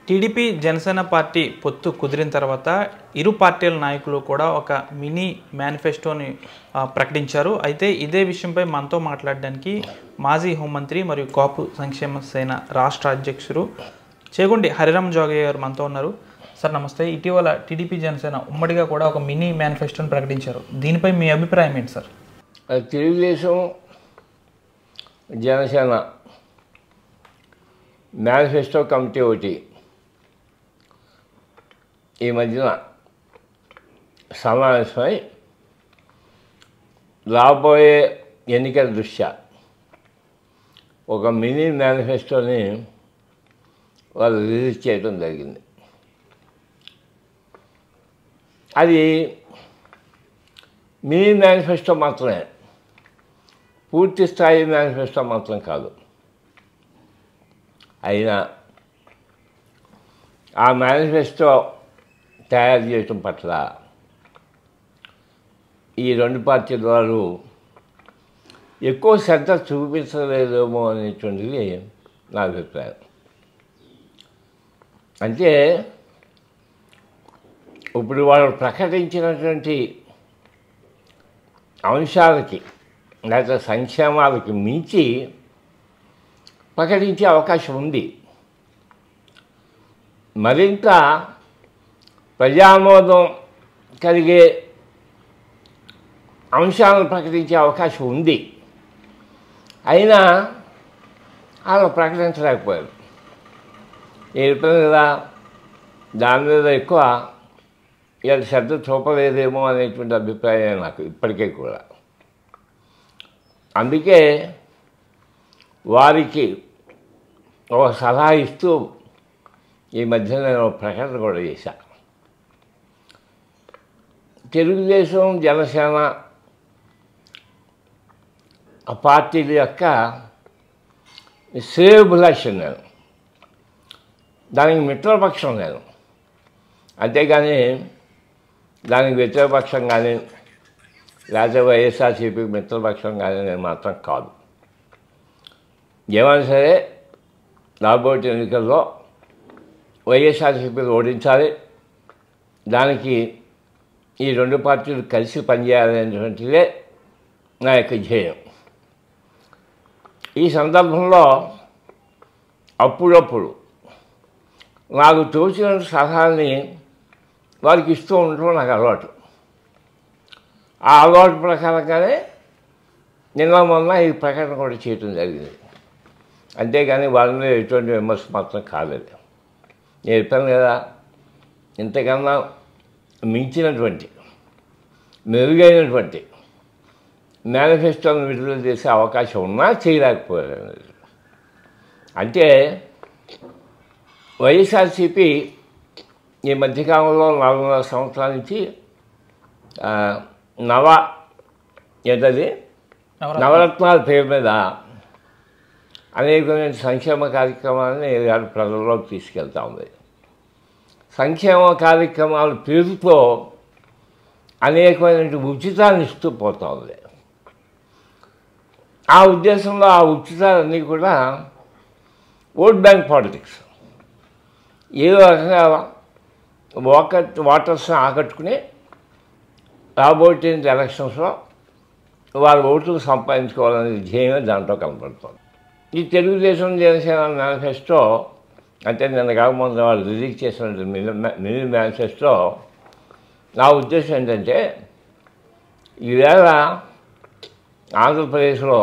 TDP Janasena party పొత్తు కుదిరిన తర్వాత ఇరు పార్టీల నాయకులు కూడా ఒక మినీ మేనిఫెస్టోని ఆ, ప్రకటించారు అయితే ఇదే విషయంపై మనతో మాట్లాడడానికి మాజీ హోంమంత్రి మరియు కాపు సంక్షేమ సేన రాష్ట్ర అధ్యక్షుడు చేగుండి హరిరామ్ జోగయ్య గారు మనతో ఉన్నారు సార్ నమస్తే ఇటీవల టీడీపీ జనసేన ఉమ్మడిగా కూడా ఒక మినీ మేనిఫెస్టోని ప్రకటించారు దీనిపై మీ అభిప్రాయం ఏంటి సార్ అది తెలుగుదేశం జనసేన మేనిఫెస్టో కమిటీ ఒకటి ఈ మధ్యన సమావేశమై రాబోయే ఎన్నికల దృష్ట్యా ఒక మినీ మేనిఫెస్టోని వాళ్ళు రిలీజ్ చేయడం జరిగింది అది మినీ మేనిఫెస్టో మాత్రమే పూర్తి స్థాయి మేనిఫెస్టో మాత్రం కాదు అయినా ఆ మేనిఫెస్టో తయారు చేయటం పట్ల ఈ రెండు పార్టీల వారు ఎక్కువ శ్రద్ధ చూపించలేదేమో అనేటువంటిది నా అభిప్రాయం అంటే ఇప్పుడు వాళ్ళు ప్రకటించినటువంటి అంశాలకి లేకపోతే సంక్షేమాలకి మించి ప్రకటించే అవకాశం ఉంది మరింత ప్రజామోదం కలిగే అంశాలను ప్రకటించే అవకాశం ఉంది అయినా వాళ్ళు ప్రకటించలేకపోయారు నేను చెప్పాను కదా దాని మీద ఎక్కువ వీళ్ళు శ్రద్ధ చూపలేదేమో అనేటువంటి అభిప్రాయం నాకు ఇప్పటికే కూడా అందుకే వారికి ఒక సలహా ఇస్తూ ఈ మధ్య నేను ఒక ప్రకటన కూడా చేశా తెలుగుదేశం జనసేన ఆ పార్టీల యొక్క శ్రేయోభిలాషం నేను దానికి మిత్రపక్షం నేను అంతేగాని దానికి వ్యతిరేకపక్షం కానీ లేకపోతే వైఎస్ఆర్సీపీ మిత్రపక్షం కానీ నేను మాత్రం కాదు ఏమైనా సరే రాబోయే ఎన్నికల్లో వైఎస్ఆర్సీపీని ఓడించాలి దానికి ఈ రెండు పార్టీలు కలిసి పనిచేయాలనేటువంటిదే నా యొక్క ధ్యేయం ఈ సందర్భంలో అప్పుడప్పుడు నాకు తోచిన సలహాల్ని వారికి ఇస్తూ ఉండటం నాకు అలవాటు ఆ అలవాటు ప్రకారంగానే నిన్న మొన్న ఈ ప్రకటన కూడా చేయటం జరిగింది అంతేగాని వాళ్ళ మీద ఎటువంటి విమర్శ మాత్రం కాలేదు నేను చెప్పాను కదా ఇంతకన్నా మించినటువంటి మెరుగైనటువంటి మేనిఫెస్టోను విడుదల చేసే అవకాశం ఉన్నా చేయలేకపోయారు అంటే వైఎస్ఆర్సీపీ ఈ మధ్యకాలంలో నాలుగున్నర సంవత్సరాల నుంచి ఆ, నవ ఏంటది నవరత్నాల పేరు మీద అనేకమైన సంక్షేమ కార్యక్రమాలని గారు ప్రజల్లోకి తీసుకెళ్తా ఉంది సంక్షేమ కార్యక్రమాల పేరుతో అనేకమైన ఉచితాలను ఇస్తూ పోతా ఉంది ఆ ఉద్దేశంలో ఆ ఉచితాలన్నీ కూడా ఓట్ బ్యాంక్ పాలిటిక్స్ ఏదో రకంగా వాకర్ వాటర్స్ని ఆకట్టుకుని రాబోయే ఎలక్షన్స్లో వారి ఓట్లు సంపాదించుకోవాలనే ధ్యేయం దాంట్లో కనపడుతుంది ఈ తెలుగుదేశం జనసేన మేనిఫెస్టో అంటే నిన్న కాకముందు వాళ్ళు రిలీజ్ చేసిన మినీ మినీ మేనిఫెస్టో నా ఉద్దేశం ఏంటంటే ఈవేళ ఆంధ్రప్రదేశ్లో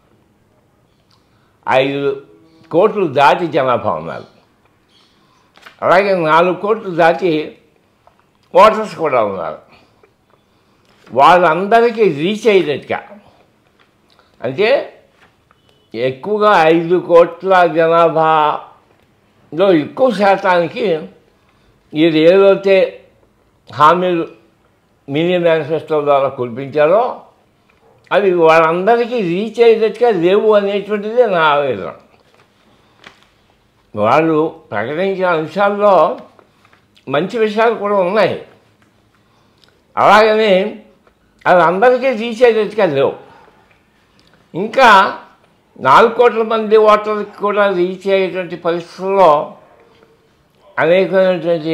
ఐదు కోట్లు దాటి జనాభా ఉన్నారు అలాగే నాలుగు కోట్లు దాటి ఓటర్స్ కూడా ఉన్నారు వాళ్ళందరికీ రీచ్ అయ్యేటట్టుగా అంటే ఎక్కువగా ఐదు కోట్ల జనాభాలో ఎక్కువ శాతానికి ఇది ఏదైతే హామీలు మినీ మేనిఫెస్టో ద్వారా కురిపించారో అవి వాళ్ళందరికీ రీచ్ అయ్యేటట్టుగా లేవు అనేటువంటిదే నా ఆవేదన వాళ్ళు ప్రకటించిన అంశాల్లో మంచి విషయాలు కూడా ఉన్నాయి అలాగని అవి అందరికీ రీచ్ అయ్యేటట్టుగా లేవు ఇంకా నాలుగు కోట్ల మంది ఓటర్లకు కూడా రీచ్ అయ్యేటువంటి పరిస్థితుల్లో అనేకమైనటువంటి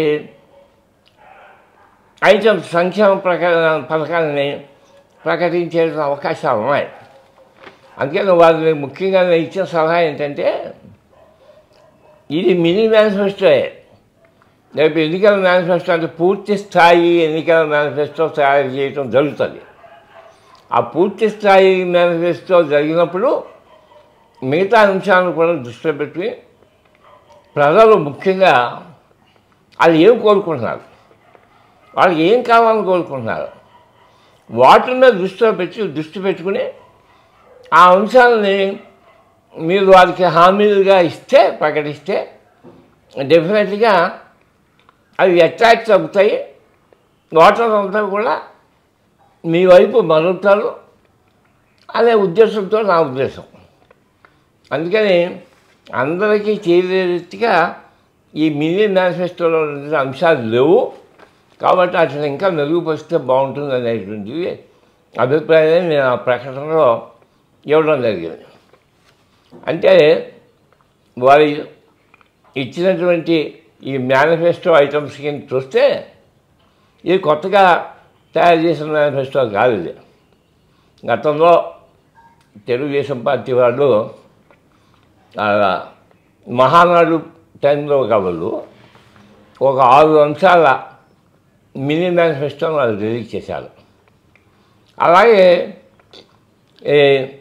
ఐటమ్ సంక్షేమ ప్రకార పథకాలని ప్రకటించే అవకాశాలు ఉన్నాయి అందుకని వాళ్ళు ముఖ్యంగా నేను ఇచ్చిన సలహా ఏంటంటే ఇది మినీ మేనిఫెస్టోయే రేపు ఎన్నికల మేనిఫెస్టో అంటే పూర్తి స్థాయి ఎన్నికల మేనిఫెస్టో తయారు చేయడం జరుగుతుంది ఆ పూర్తి స్థాయి మేనిఫెస్టో జరిగినప్పుడు మిగతా అంశాలను కూడా దృష్టిలో పెట్టి ప్రజలు ముఖ్యంగా వాళ్ళు ఏం కోరుకుంటున్నారు వాళ్ళకి ఏం కావాలని కోరుకుంటున్నారు వాటి మీద దృష్టిలో పెట్టి దృష్టి పెట్టుకుని ఆ అంశాలని మీరు వారికి హామీలుగా ఇస్తే ప్రకటిస్తే డెఫినెట్గా అవి అట్రాక్ట్ అవుతాయి ఓటర్లు అంతా కూడా మీ వైపు మరుగుతారు అనే ఉద్దేశంతో నా ఉద్దేశం అందుకని అందరికీ చేరే రీతిగా ఈ మినీ మేనిఫెస్టోలో ఉన్న అంశాలు లేవు కాబట్టి అట్లా ఇంకా మెరుగుపరిస్తే బాగుంటుంది అనేటువంటిది అభిప్రాయాన్ని నేను ఆ ప్రకటనలో ఇవ్వడం జరిగింది అంటే వారి ఇచ్చినటువంటి ఈ మేనిఫెస్టో ఐటమ్స్ కింద చూస్తే ఇది కొత్తగా తయారు చేసిన మేనిఫెస్టో కాదు ఇది గతంలో తెలుగుదేశం పార్టీ వాళ్ళు ఆ, మహానాడు టైంలో కావాలి ఒక ఆరు అంశాల మినీ మేనిఫెస్టోని వాళ్ళు రిలీజ్ చేశారు అలాగే ఈ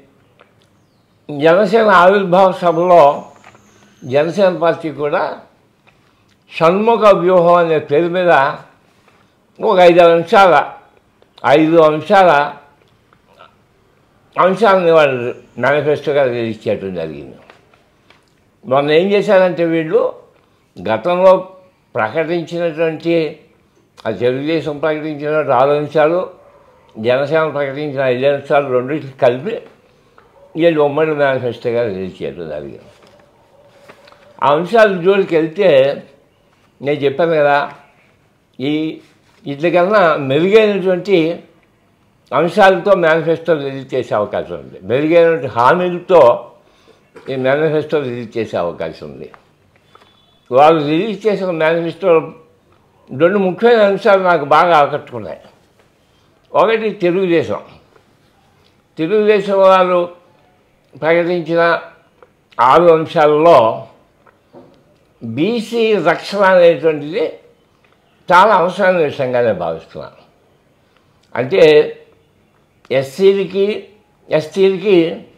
జనసేన ఆవిర్భావ సభలో జనసేన పార్టీ కూడా షణ్ముఖ వ్యూహం అనే పేరు మీద ఒక ఐదు అంశాల ఐదు అంశాల అంశాలను వాళ్ళు మేనిఫెస్టోగా రిలీజ్ చేయడం జరిగింది మొన్న ఏం చేశారంటే వీళ్ళు గతంలో ప్రకటించినటువంటి ఆ తెలుగుదేశం ప్రకటించిన ఆరు అంశాలు జనసేన ప్రకటించిన ఐదు అంశాలు రెండింటికి కలిపి వీళ్ళు ఉమ్మడి మేనిఫెస్టోగా రిలీజ్ చేయడం జరిగింది ఆ అంశాల జోలికి వెళ్తే నేను చెప్పాను కదా ఈ ఇట్లకన్నా మెరుగైనటువంటి అంశాలతో మేనిఫెస్టో రిలీజ్ చేసే అవకాశం ఉంది మెరుగైనటువంటి హామీలతో ఈ మేనిఫెస్టో రిలీజ్ చేసే అవకాశం ఉంది వాళ్ళు రిలీజ్ చేసిన మేనిఫెస్టో రెండు ముఖ్యమైన అంశాలు నాకు బాగా ఆకట్టుకున్నాయి ఒకటి తెలుగుదేశం తెలుగుదేశం వాళ్ళు ప్రకటించిన ఆరు అంశాలలో బీసీ రక్షణ అనేటువంటిది చాలా అవసరమైన విషయంగా నేను భావిస్తున్నాను అంటే ఎస్సీలకి ఎస్టీలకి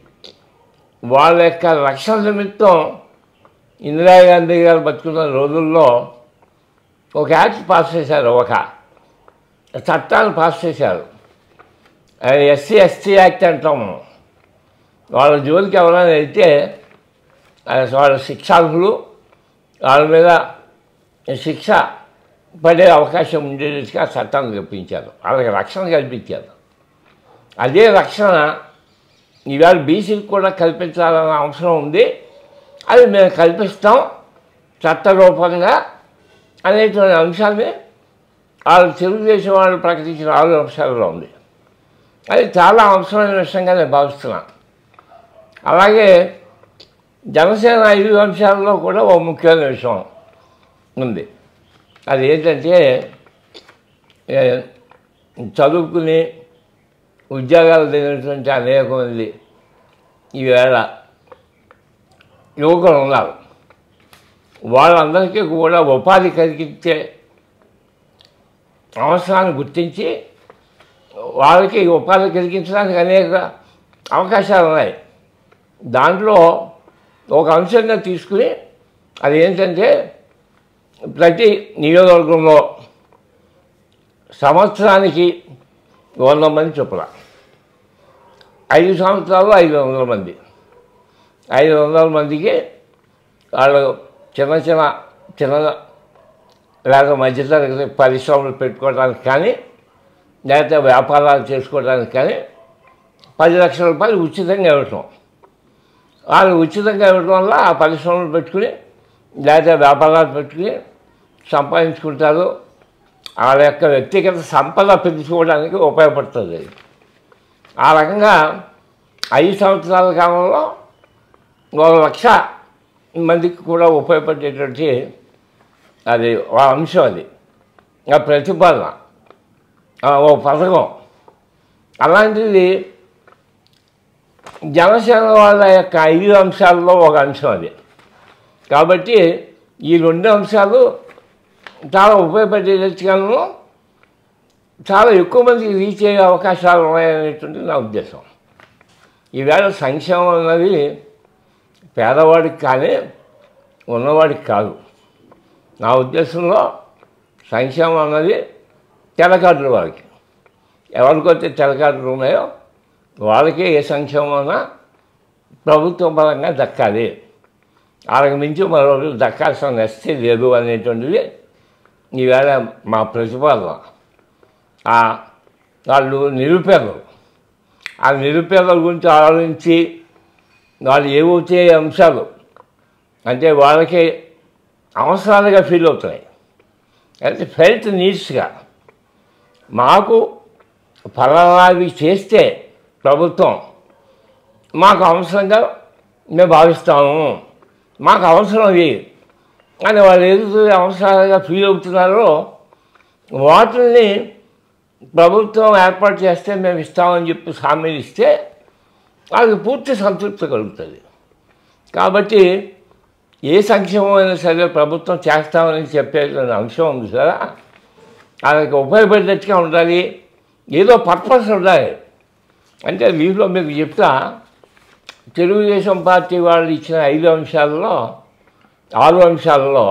వాళ్ళ యొక్క రక్షణ నిమిత్తం ఇందిరాగాంధీ గారు బతుకున్న రోజుల్లో ఒక యాక్ట్ పాస్ చేశారు ఒక చట్టాన్ని పాస్ చేశారు అది ఎస్సీ ఎస్టీ యాక్ట్ అంటాం మనం. వాళ్ళ జోలికి ఎవరైనా వెళ్తే అది వాళ్ళ శిక్షార్హులు వాళ్ళ మీద శిక్ష పడే అవకాశం ఉండేట్టుగా చట్టాన్ని కల్పించారు వాళ్ళకి రక్షణ కల్పించారు అదే రక్షణ ఈవేళ బీసీకి కూడా కల్పించాలన్న అవసరం ఉంది అది మేము కల్పిస్తాం చట్టరూపంగా అనేటువంటి అంశాన్ని వాళ్ళు తెలుగుదేశం వాళ్ళు ప్రకటించిన ఆరు అంశాలలో ఉంది అది చాలా అవసరమైన విషయంగా నేను భావిస్తున్నాను అలాగే జనసేన ఐదు అంశాలలో కూడా ఓ ముఖ్యమైన విషయం ఉంది అది ఏంటంటే ఏ, చదువుకుని ఉద్యోగాలు లేనటువంటి అనేక మంది ఈవేళ యువకులు ఉన్నారు వాళ్ళందరికీ కూడా ఉపాధి కలిగించే అవసరాన్ని గుర్తించి వాళ్ళకి ఉపాధి కలిగించడానికి అనేక అవకాశాలు ఉన్నాయి దాంట్లో ఒక అంశంగా తీసుకుని అది ఏంటంటే ప్రతి నియోజకవర్గంలో సంవత్సరానికి వంద మంది చొప్పున ఐదు సంవత్సరాలు ఐదు వందల మంది ఐదు వందల మందికి వాళ్ళు చిన్న చిన్న చిన్న లేదా మధ్యతరగతి పరిశ్రమలు పెట్టుకోవడానికి కానీ లేకపోతే వ్యాపారాలు చేసుకోవడానికి కానీ పది లక్షల రూపాయలు ఉచితంగా ఇవ్వటం వాళ్ళు ఉచితంగా ఇవ్వడం వల్ల ఆ పరిశ్రమలు పెట్టుకుని లేకపోతే వ్యాపారాలు పెట్టుకుని సంపాదించుకుంటారు వాళ్ళ యొక్క వ్యక్తిగత సంపద పెంచుకోవడానికి ఉపయోగపడుతుంది అది. ఆ రకంగా ఐదు సంవత్సరాల కాలంలో ఒక లక్ష మందికి కూడా ఉపయోగపడేటువంటి అది ఒక అంశం అది ఆ ప్రతిపాదన ఆ ఓ పథకం అలాంటిది జనసేన వాళ్ళ యొక్క ఐదు అంశాల్లో ఒక అంశం అది కాబట్టి ఈ రెండు అంశాలు చాలా ఉపయోగపడేటట్టుగాను చాలా ఎక్కువ మందికి రీచ్ అయ్యే అవకాశాలు ఉన్నాయనేటువంటిది నా ఉద్దేశం ఈవేళ సంక్షేమం అన్నది పేదవాడికి కానీ ఉన్నవాడికి కాదు నా ఉద్దేశంలో సంక్షేమం అన్నది తెల్లకార్డుల వారికి ఎవరికైతే తెల్లకార్డులు ఉన్నాయో వాళ్ళకే ఏ సంక్షేమం అన్నా ప్రభుత్వ పరంగా దక్కాలి వాళ్ళకి మించి మరొకరు దక్కాల్సిన నెస్టే లేదు అనేటువంటిది ఈవేళ మా ప్రతిపాదన ఆ వాళ్ళు నిరుపేదలు ఆ నిరుపేదల గురించి ఆలోచించి వాళ్ళు ఏవైతే అంశాలు అంటే వాళ్ళకి అవసరాలుగా ఫీల్ అవుతున్నాయి అయితే ఫెల్త్ నీడ్స్గా మాకు ఫలానావి చేస్తే ప్రభుత్వం మాకు అవసరంగా మేము భావిస్తాము మాకు అవసరం ఇది అని వాళ్ళు ఏదైతే అవసరాలుగా ఫీల్ అవుతున్నారో వాటిని ప్రభుత్వం ఏర్పాటు చేస్తే మేము ఇస్తామని చెప్పి హామీలు ఇస్తే వాళ్ళకి పూర్తి సంతృప్తి కలుగుతుంది కాబట్టి ఏ సంక్షేమం అయినా సరే ప్రభుత్వం చేస్తామని చెప్పేటువంటి అంశం ఉంది కదా వాళ్ళకి ఉపయోగపడేటట్టుగా ఉండాలి ఏదో పర్పస్ ఉండాలి అంటే వీటిలో మీకు చెప్తా తెలుగుదేశం పార్టీ వాళ్ళు ఇచ్చిన ఐదు అంశాలలో ఆరు అంశాలలో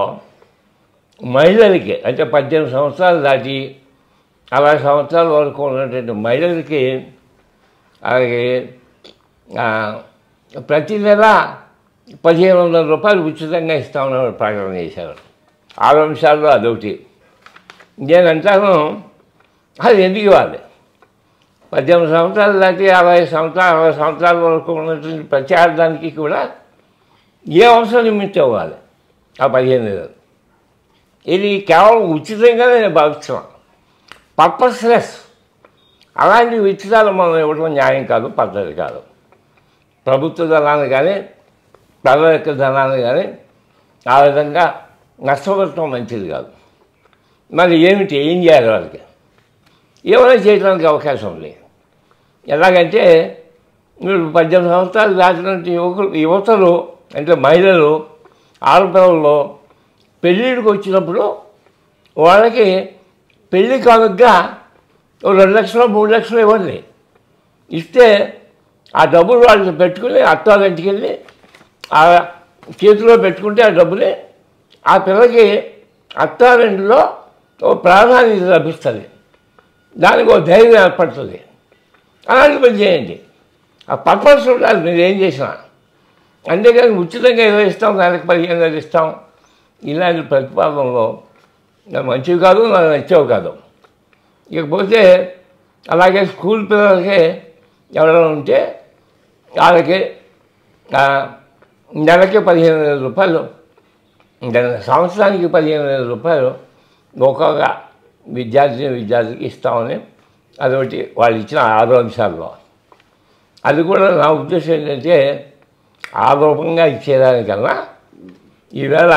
మహిళలకి అంటే పద్దెనిమిది సంవత్సరాలు దాటి అరవై సంవత్సరాల వరకు ఉన్నటువంటి మహిళలకి అలాగే ఆ, ప్రతి నెల పదిహేను వందల రూపాయలు ఉచితంగా ఇస్తామని ప్రకటన చేశారు ఆరు అంశాల్లో అదొకటి నేను అంటాను అది ఎందుకు ఇవ్వాలి పద్దెనిమిది సంవత్సరాలు దాటి అరవై సంవత్సరాలు అరవై సంవత్సరాల వరకు ఉన్నటువంటి ప్రతి ఆడదానికి కూడా ఏ అవసరం నిమిత్తం ఇవ్వాలి ఆ పదిహేను నెలలు ఇది కేవలం ఉచితంగా నేను భావిస్తున్నాను పర్పస్లెస్ అలాంటి ఉచితాలు మనం ఇవ్వడం న్యాయం కాదు పద్ధతి కాదు ప్రభుత్వ ధనాన్ని కానీ ప్రజల యొక్క ధనాన్ని కానీ ఆ విధంగా నష్టపడటం మంచిది కాదు మరి ఏమిటి ఏం చేయాలి వాళ్ళకి ఏమైనా చేయడానికి అవకాశం ఉంది ఎలాగంటే మీరు పద్దెనిమిది సంవత్సరాలు దాటినటువంటి యువకులు యువతలు అంటే మహిళలు ఆడపిల్లలు పెళ్ళిళ్ళకి వచ్చినప్పుడు వాళ్ళకి పెళ్లి కానుకగా ఓ రెండు లక్షలు మూడు లక్షలు ఇవ్వండి ఇస్తే ఆ డబ్బులు వాళ్ళు పెట్టుకుని అత్తారింటికి వెళ్ళి ఆ చేతిలో పెట్టుకుంటే ఆ డబ్బుని ఆ పిల్లకి అత్తారింటిలో ఓ ప్రాధాన్యత లభిస్తుంది దానికి ఒక ధైర్యం ఏర్పడుతుంది అలాంటి పని చేయండి ఆ పర్పస్ ఉండాలి మీరు ఏం చేసినా అంతేకాని ఉచితంగా ఏదో ఇస్తాం దానికి పదిహేను వేలు ఇస్తాం ఇలాంటి ప్రతిపాదనలో నాకు మంచివి కాదు నాకు నచ్చేవి కాదు ఇకపోతే అలాగే స్కూల్ పిల్లలకి ఎవరైనా ఉంటే వాళ్ళకి ఆ, నెలకి పదిహేను వేల రూపాయలు నెల- సంవత్సరానికి పదిహేను వేల రూపాయలు ఒక్కొక్క విద్యార్థి విద్యార్థికి ఇస్తామని అదొకటి వాళ్ళు ఇచ్చిన ఆరు అంశాల్లో అది కూడా నా ఉద్దేశం ఏంటంటే ఆ రూపంగా ఇచ్చేదానికన్నా ఈవేళ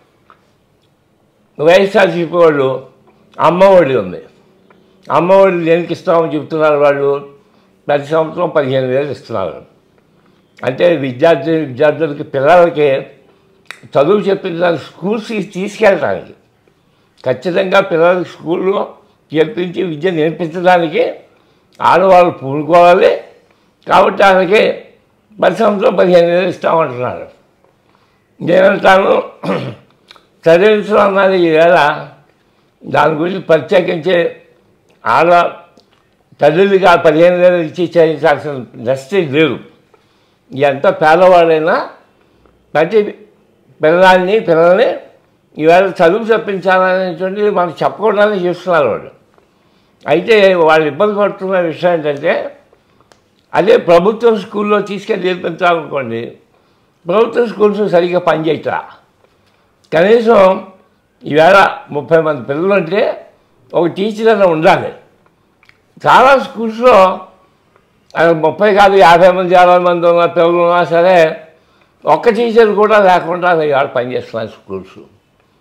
వైఎస్ఆర్సీపీ వాళ్ళు అమ్మఒడి ఉంది అమ్మఒడి దేనికి ఇస్తామని చెప్తున్నారు వాళ్ళు ప్రతి సంవత్సరం పదిహేను వేలు ఇస్తున్నారు అంటే విద్యార్థి విద్యార్థులకి పిల్లలకి చదువు చెప్పిన దానికి స్కూల్స్కి తీసుకెళ్ళడానికి ఖచ్చితంగా పిల్లలకి స్కూల్లో చేర్పించి విద్య నేర్పించడానికి ఆడవాళ్ళు పూనుకోవాలి కాబట్టి వాళ్ళకి ప్రతి సంవత్సరం పదిహేను వేలు ఇస్తామంటున్నారు నేనంటాను చదివించడం అన్నది ఈవేళ దాని గురించి ప్రత్యేకించి ఆడ తల్లికి ఆ పదిహేను వేలు ఇచ్చి చదివించాల్సిన నెస్టే లేదు ఎంత పేదవాడైనా ప్రతి పిల్లల్ని పిల్లల్ని ఈవేళ చదువు చెప్పించాలనేటువంటిది మనకు చెప్పకుండానే చేస్తున్నారు వాళ్ళు అయితే వాళ్ళు ఇబ్బంది పడుతున్న విషయం ఏంటంటే అదే ప్రభుత్వ స్కూల్లో తీసుకెళ్ళి నేర్పించాలనుకోండి ప్రభుత్వ స్కూల్స్ సరిగ్గా పనిచేయట్లా కనీసం ఈవేళ ముప్పై మంది పిల్లలు అంటే ఒక టీచర్ అన్న ఉండాలి చాలా స్కూల్స్లో అది ముప్పై కాదు యాభై మంది అరవై మంది ఉన్న పిల్లలు ఉన్నా సరే ఒక్క టీచర్ కూడా లేకుండా ఇవాళ పనిచేస్తున్నారు స్కూల్స్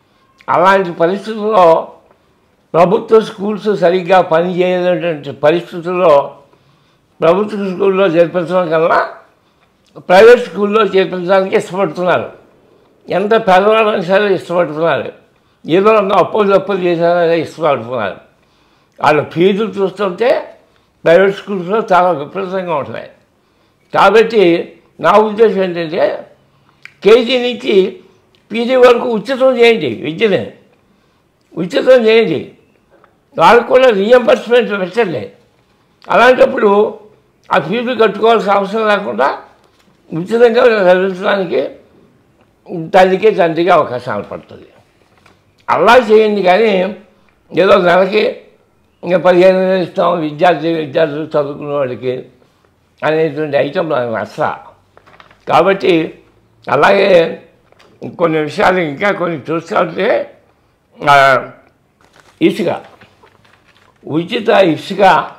అలాంటి పరిస్థితుల్లో ప్రభుత్వ స్కూల్స్ సరిగ్గా పనిచేయలేటువంటి పరిస్థితుల్లో ప్రభుత్వ స్కూల్లో చేర్పించడం కన్నా ప్రైవేట్ స్కూల్లో చేర్పించడానికి ఇష్టపడుతున్నారు ఎంత పేదవాళ్ళని సరే ఇష్టపడుతున్నారు ఏదో ఒక అప్పులు తప్పులు చేశారనే ఇష్టపడుతున్నారు వాళ్ళ ఫీజులు చూస్తుంటే ప్రైవేట్ స్కూల్స్లో చాలా విపరీతంగా ఉంటున్నాయి కాబట్టి నా ఉద్దేశం ఏంటంటే కేజీ నుంచి పీజీ వరకు ఉచితం చేయండి విద్యని ఉచితం చేయండి వాళ్ళకు కూడా రియంబర్స్మెంట్ పెట్టండి అలాంటప్పుడు ఆ ఫీజు కట్టుకోవాల్సిన అవసరం లేకుండా ఉచితంగా చదివించడానికి తల్లికి తండ్రికి అవకాశాలు పడుతుంది అలా చేయండి కానీ ఏదో నెలకి ఇంకా పదిహేను వేలు ఇస్తాం విద్యార్థి విద్యార్థులు చదువుకున్న వాడికి అనేటువంటి ఐటమ్ నాకు నచ్చ కాబట్టి అలాగే కొన్ని విషయాలు ఇంకా కొన్ని చూస్తుంటే ఆ, ఇసుక ఉచిత ఇసుక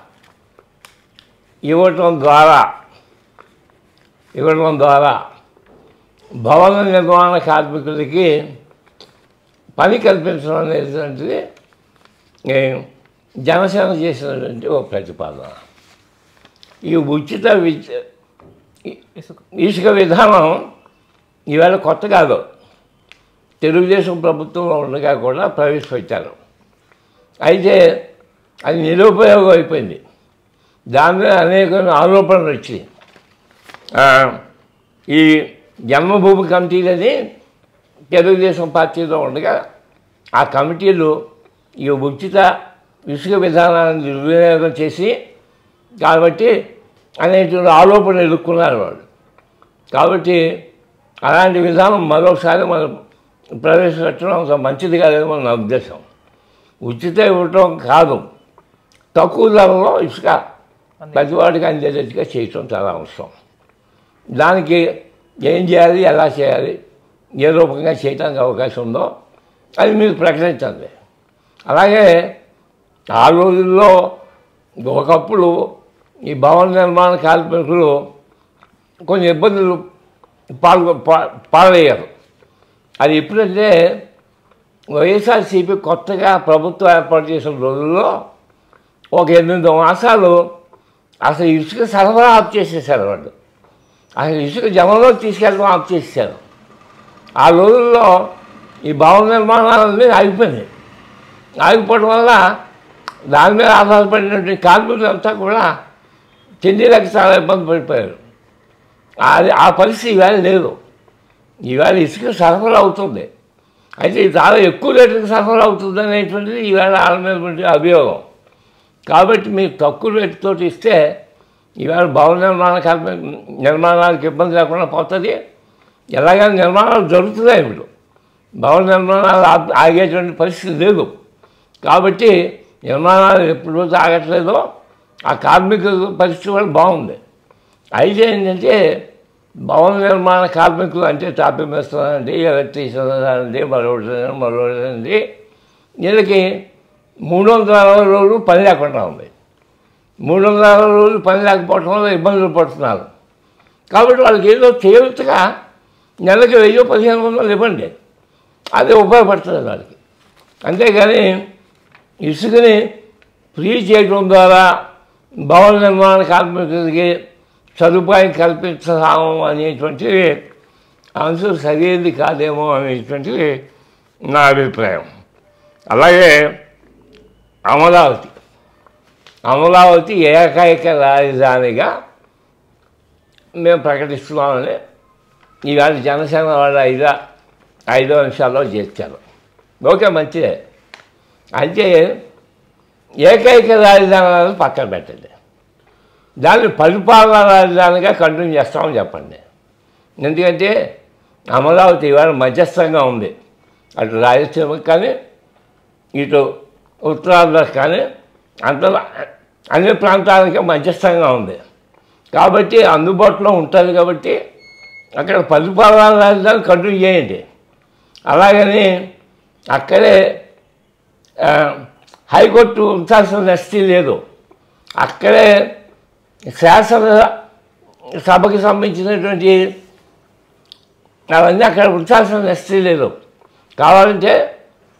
ఇవ్వటం ద్వారా ఇవ్వడం ద్వారా భవన నిర్మాణ కార్మికులకి పని కల్పించడం అనేటువంటిది ఏ, జనసేన చేసినటువంటి ఒక ప్రతిపాదన ఈ ఉచిత విద్య ఇసుక ఇసుక విధానం ఈవేళ కొత్త కాదు తెలుగుదేశం ప్రభుత్వంలో ఉండగా కూడా ప్రవేశపెట్టారు అయితే అది నిరుపయోగం అయిపోయింది దాని మీద అనేక ఆరోపణలు వచ్చాయి ఆ, ఈ జన్మభూమి కమిటీలని తెలుగుదేశం పార్టీలో ఉండగా ఆ కమిటీలు ఈ ఉచిత ఇసుక విధానాన్ని దుర్వినియోగం చేసి కాబట్టి అనేటువంటి ఆరోపణలు ఎదుర్కొన్నారు వాళ్ళు కాబట్టి అలాంటి విధానం మరోసారి మనం ప్రవేశపెట్టడం అంత మంచిది కాదని మన ఉద్దేశం ఉచిత ఇవ్వటం కాదు తక్కువ ధరలో ఇసుక ప్రతివాడికి అందేటట్టుగా చేయటం చాలా అవసరం దానికి ఏం చేయాలి ఎలా చేయాలి ఏ రూపంగా చేయడానికి అవకాశం ఉందో అది మీరు ప్రకటించండి అలాగే ఆ రోజుల్లో ఒకప్పుడు ఈ భవన నిర్మాణ కార్మికులు కొన్ని ఇబ్బందులు పాల్గొ పా- పాలయ్యారు అది ఎప్పుడంటే వైఎస్ఆర్సీపీ కొత్తగా ప్రభుత్వం ఏర్పాటు చేసిన రోజుల్లో ఒక ఎనిమిది మాసాలు అసలు ఇసుక సరఫరా ఆఫ్ చేసేసారు వాళ్ళు అసలు ఇసుక జనంలోకి తీసుకెళ్ళడం ఆఫ్ చేసేసారు ఆ రోజుల్లో ఈ భవన నిర్మాణాలన్నీ ఆగిపోయినాయి ఆగిపోవడం వల్ల దాని మీద ఆధారపడినటువంటి కార్మికులంతా కూడా చెందిలకు చాలా ఇబ్బంది పడిపోయారు అది ఆ పరిస్థితి ఈవేళ లేదు ఈవేళ ఇసుక సరఫరా అవుతుంది అయితే ఇది చాలా ఎక్కువ రేటుకి సరఫరా అవుతుంది అనేటువంటిది ఈవేళ వాళ్ళ మీద ఉండే అభియోగం కాబట్టి మీరు తక్కువ రేటుతో ఇస్తే ఈవేళ భవన నిర్మాణ కార్మిక నిర్మాణాలకు ఇబ్బంది లేకుండా పోతుంది ఎలాగైనా నిర్మాణాలు జరుగుతున్నాయి ఇప్పుడు భవన నిర్మాణాలు ఆప్- ఆగేటువంటి పరిస్థితి లేదు కాబట్టి నిర్మాణాలు ఎప్పుడు ఆగట్లేదో ఆ కార్మిక పరిస్థితి కూడా బాగుంది అయితే ఏంటంటే భవన నిర్మాణ కార్మికులు అంటే టాపీ మేస్తానండి ఎలక్ట్రీషియన్ అండి మరొకటి మరొకటి వీళ్ళకి మూడు వందల అరవై రోజులు పని లేకుండా ఉంది మూడు వందల అరవై రోజులు పని లేకపోవడం వల్ల ఇబ్బందులు పడుతున్నారు కాబట్టి వాళ్ళకి ఏదో తేలికగా నెలకి వెయ్యి పదిహేను వందలు ఇవ్వండి అది ఉపయోగపడుతుంది వాళ్ళకి అంతేగాని ఇసుకని ఫ్రీ చేయడం ద్వారా భవన నిర్మాణ కార్మికులకి సదుపాయం కల్పించడం అనేటువంటిది అంశం సరైనది కాదేమో అనేటువంటిది నా అభిప్రాయం అలాగే అమరావతి అమరావతి ఏకైక రాజధానిగా మేము ప్రకటిస్తున్నామని ఈవేళ జనసేన వాళ్ళు ఐదో ఐదో నిమిషాల్లో చేర్చారు ఓకే మంచిదే అయితే ఏకైక రాజధాని అనేది పక్కన పెట్టండి దాన్ని పరిపాలనా రాజధానిగా కంటిన్యూ చేస్తామని చెప్పండి ఎందుకంటే అమరావతి ఇవాళ మధ్యస్థంగా ఉంది అటు రాయలసీమకి కానీ ఇటు ఉత్తరాంధ్రకు కానీ అంత అన్ని ప్రాంతాలకి మధ్యస్థంగా ఉంది కాబట్టి అందుబాటులో ఉంటుంది కాబట్టి అక్కడ పరిపాలనా రాజధాని కంటిన్యూ చేయండి అలాగని అక్కడే ఆ, హైకోర్టు ఉంచాల్సిన నెస్టీ లేదు అక్కడే శాసన సభకి సంబంధించినటువంటి అవన్నీ అక్కడ ఉంచాల్సిన నెస్టీ లేదు కావాలంటే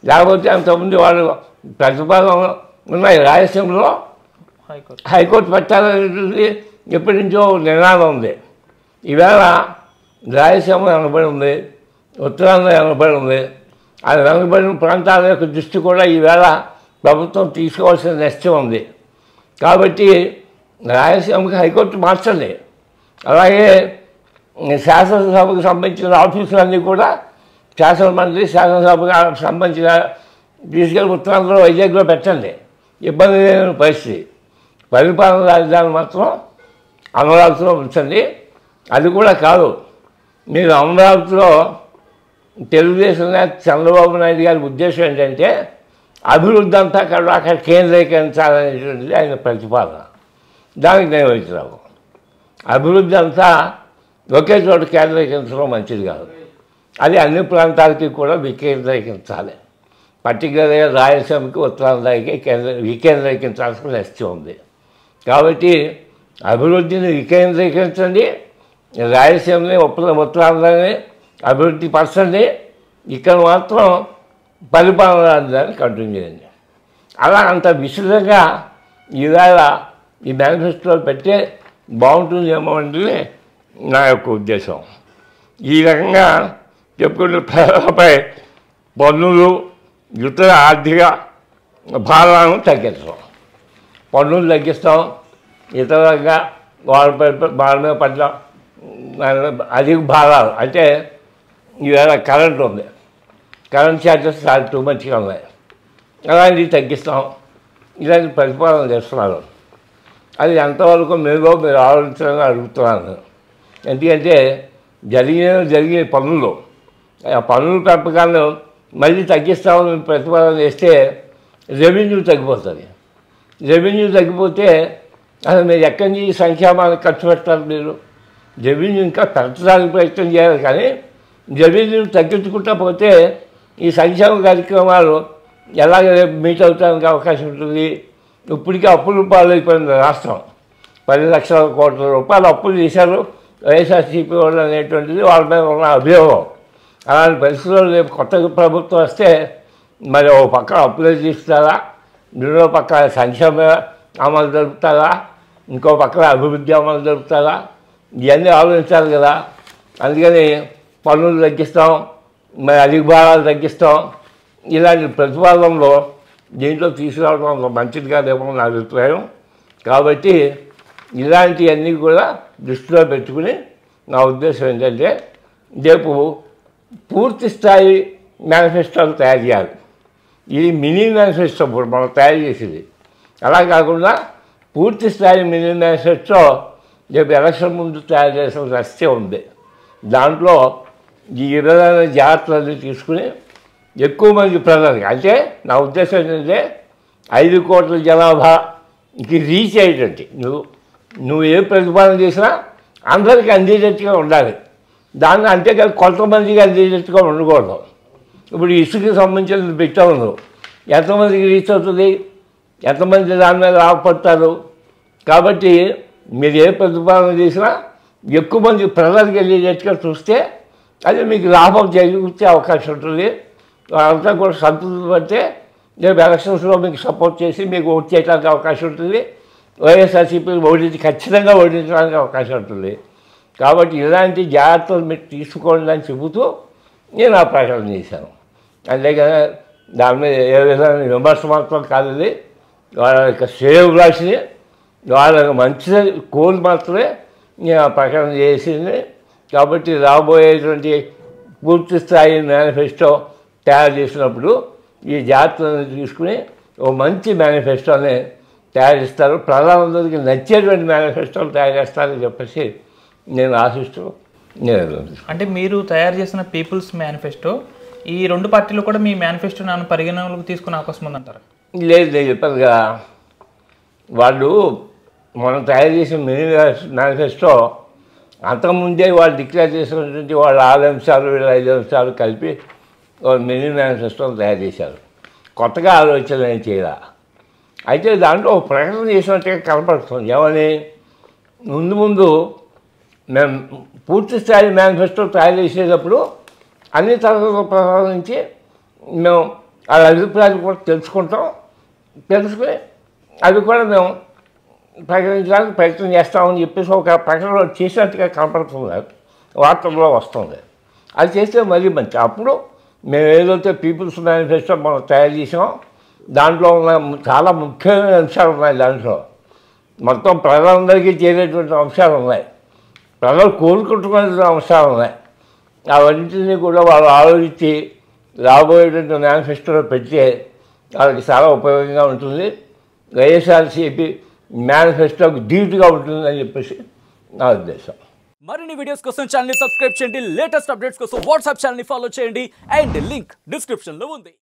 లేకపోతే అంతకుముందు వాళ్ళు ప్రతిపాదన ఉన్నాయి రాయలసీమలో హైకోర్టు హైకోర్టు పెట్టాలనేది ఎప్పటి నుంచో నినాదం ఉంది ఈవేళ రాయలసీమ వెనబడి ఉంది ఉత్తరాంధ్ర వెనబడి ఉంది ఆ వెనకబడిన ప్రాంతాల యొక్క దృష్టి కూడా ఈవేళ ప్రభుత్వం తీసుకోవాల్సిన నిశ్చయం ఉంది కాబట్టి రాయలసీమకి హైకోర్టు మార్చండి అలాగే శాసనసభకు సంబంధించిన ఆఫీసులన్నీ కూడా శాసనమంత్రి శాసనసభకు సంబంధించిన తీసుకెళ్ళి ఉత్తరాంధ్ర వైజాగ్లో పెట్టండి ఇబ్బంది లేని పరిస్థితి పరిపాలన రాజధాని మాత్రం అమరావతిలో ఉంచండి అది కూడా కాదు మీరు అమరావతిలో తెలుగుదేశం నేత చంద్రబాబు నాయుడు గారి ఉద్దేశం ఏంటంటే అభివృద్ధి అంతా అక్కడ అక్కడ కేంద్రీకరించాలనేటువంటిది ఆయన ప్రతిపాదన దానికి నేను వచ్చినాము అభివృద్ధి అంతా ఒకే చోట కేంద్రీకరించడం మంచిది కాదు అది అన్ని ప్రాంతాలకి కూడా వికేంద్రీకరించాలి పర్టికులర్గా రాయలసీమకి ఉత్తరాంధ్రకి కేంద్ర వికేంద్రీకరించాల్సిన నిశ్చయం ఉంది కాబట్టి అభివృద్ధిని వికేంద్రీకరించండి రాయలసీమని ఉత్తర ఉత్తరాంధ్రని అభివృద్ధి పరచండి ఇక్కడ మాత్రం పరిపాలన రాజధాని కంటిన్యూ చేయండి అలా అంత విశదంగా ఈవేళ ఈ మేనిఫెస్టోలో పెట్టే బాగుంటుందేమో అనేది నా యొక్క ఉద్దేశం ఈ రకంగా చెప్పుకున్న ప్రజలపై పన్నులు ఇతర ఆర్థిక భారాలను తగ్గించడం పన్నులు తగ్గిస్తాం ఇతరంగా వాళ్ళపై వాళ్ళ మీద పట్ల అధిక భారాలు అంటే ఈవేళ కరెంట్ ఉంది కరెంట్ ఛార్జెస్ చాలా టూ మచ్గా ఉన్నాయి అలాంటివి తగ్గిస్తాం ఇలాంటి ప్రతిపాదన చేస్తున్నారు అది ఎంతవరకు మీలో మీరు ఆలోచించాలని అడుగుతున్నాను ఎందుకంటే జరిగిన జరిగే పనులు ఆ పనుల పెంపకాలను మళ్ళీ తగ్గిస్తామని ప్రతిపాదన చేస్తే రెవెన్యూ తగ్గిపోతుంది రెవెన్యూ తగ్గిపోతే అసలు మీరు ఎక్కడి నుంచి ఈ సంక్షేమానికి ఖర్చు పెడతారు మీరు రెవెన్యూ ఇంకా పెంచడానికి ప్రయత్నం చేయాలి కానీ రెవెన్యూ తగ్గించుకుంటా పోతే ఈ సంక్షేమ కార్యక్రమాలు ఎలాగ రేపు మీట్ అవుతానికి అవకాశం ఉంటుంది ఇప్పటికీ అప్పులు పాలైపోయింది రాష్ట్రం పది లక్షల కోట్ల రూపాయలు అప్పులు చేశారు వైఎస్ఆర్సీపీ వాళ్ళు అనేటువంటిది వాళ్ళ మీద ఉన్న అభియోగం అలాంటి పరిస్థితుల్లో రేపు కొత్త ప్రభుత్వం వస్తే మరి ఓ పక్క అప్పులు తీస్తారా రెండో పక్క సంక్షేమ అమలు జరుపుతారా ఇంకో పక్కన అభివృద్ధి అమలు జరుపుతారా ఇవన్నీ ఆలోచించాలి కదా అందుకని పన్నులు తగ్గిస్తాం మరి అధిక భారాలు తగ్గిస్తాం ఇలాంటి ప్రతిపాదనలో దీంట్లో తీసుకురావడం అంత మంచిది కాదేమో నా అభిప్రాయం కాబట్టి ఇలాంటివన్నీ కూడా దృష్టిలో పెట్టుకుని నా ఉద్దేశం ఏంటంటే రేపు పూర్తి స్థాయి మేనిఫెస్టోలు తయారు చేయాలి ఇది మినీ మేనిఫెస్టో ఇప్పుడు మనం తయారు చేసేది అలా కాకుండా పూర్తి స్థాయి మినీ మేనిఫెస్టో రేపు ఎలక్షన్ ముందు తయారు చేసిన రస్తే ఉంది దాంట్లో ఈ విధమైన జాగ్రత్తలన్నీ తీసుకుని ఎక్కువ మంది ప్రజలకి అంటే నా ఉద్దేశం ఏంటంటే ఐదు కోట్ల జనాభాకి రీచ్ అయ్యేటట్టు నువ్వు నువ్వు ఏ ప్రతిపాదన చేసినా అందరికీ అందేటట్టుగా ఉండాలి దాన్ని అంతేకాదు కొంతమందికి అందేటట్టుగా ఉండకూడదు ఇప్పుడు ఇసుకకి సంబంధించిన పెట్టావు నువ్వు ఎంతమందికి రీచ్ అవుతుంది ఎంతమంది దాని మీద ఆపడతారు కాబట్టి మీరు ఏ ప్రతిపాదన చేసినా ఎక్కువ మంది ప్రజలకు వెళ్ళేటట్టుగా చూస్తే అది మీకు లాభం చేకూర్చే అవకాశం ఉంటుంది వాళ్ళంతా కూడా సంతృప్తి పడితే రేపు ఎలక్షన్స్లో మీకు సపోర్ట్ చేసి మీకు ఓట్ చేయడానికి అవకాశం ఉంటుంది వైఎస్ఆర్సీపీ ఓడించి ఖచ్చితంగా ఓడించడానికి అవకాశం ఉంటుంది కాబట్టి ఇలాంటి జాగ్రత్తలు మీరు తీసుకోండి అని చెబుతూ నేను ఆ ప్రకటన చేశాను అంతేగాని దాని మీద ఏ విధమైన విమర్శ మాత్రం కాదు ఇది వాళ్ళ యొక్క సేవ్ రాసి వాళ్ళ యొక్క మంచి కోల్ మాత్రమే నేను ఆ ప్రకటన చేసింది కాబట్టి రాబోయేటువంటి పూర్తి స్థాయి మేనిఫెస్టో తయారు చేసినప్పుడు ఈ జాగ్రత్తలను తీసుకుని ఓ మంచి మేనిఫెస్టోని తయారు చేస్తారు ప్రధానందరికి నచ్చేటువంటి మేనిఫెస్టోని తయారు చేస్తారని చెప్పేసి నేను ఆశిస్తూ నేను అంటే మీరు తయారు చేసిన పీపుల్స్ మేనిఫెస్టో ఈ రెండు పార్టీలు కూడా మీ మేనిఫెస్టో నన్ను పరిగణనలోకి తీసుకునే అవకాశం ఉందంటారా లేదు నేను చెప్పాను కదా వాళ్ళు మనం తయారు చేసిన మినీ మేనిఫెస్టో అంతకుముందే వాళ్ళు డిక్లేర్ చేసినటువంటి వాళ్ళ ఆరు అంశాలు వీళ్ళ ఐదు అంశాలు కలిపి ఒక మినీ మేనిఫెస్టోని తయారు చేశారు కొత్తగా ఆలోచన ఏం చేయాల అయితే దాంట్లో ఒక ప్రకటన చేసినట్టుగా కనపడుతుంది ఏమని ముందు ముందు మేము పూర్తి స్థాయి మేనిఫెస్టో తయారు చేసేటప్పుడు అన్ని తరగతుల ప్రకారం నుంచి మేము వాళ్ళ అభిప్రాయాలు కూడా తెలుసుకుంటాం తెలుసుకుని అవి కూడా మేము ప్రకటించడానికి ప్రయత్నం చేస్తామని చెప్పేసి ఒక ప్రకటన చేసినట్టుగా కనపడుతుంది వార్తల్లో వస్తుంది అది చేస్తే మరీ మంచి అప్పుడు మేము ఏదైతే పీపుల్స్ మేనిఫెస్టో మనం తయారు చేసామో దాంట్లో ఉన్న చాలా ముఖ్యమైన అంశాలు ఉన్నాయి దాంట్లో మొత్తం ప్రజలందరికీ చేరేటువంటి అంశాలు ఉన్నాయి ప్రజలు కోరుకుంటున్న అంశాలు ఉన్నాయి అవన్నింటినీ కూడా వాళ్ళు ఆలోచించి రాబోయేటువంటి మేనిఫెస్టోలో పెడితే వాళ్ళకి చాలా ఉపయోగంగా ఉంటుంది వైఎస్ఆర్సీపీ మేనిఫెస్టోకి ధీటుగా ఉంటుందని చెప్పేసి నా ఉద్దేశం మరిన్ని వీడియోస్ కోసం ఛానల్ సబ్స్క్రైబ్ చేయండి లేటెస్ట్ అప్డేట్స్ కోసం వాట్సాప్ ఛానల్ ఫాలో చేయండి అండ్ లింక్ డిస్క్రిప్షన్ లో ఉంది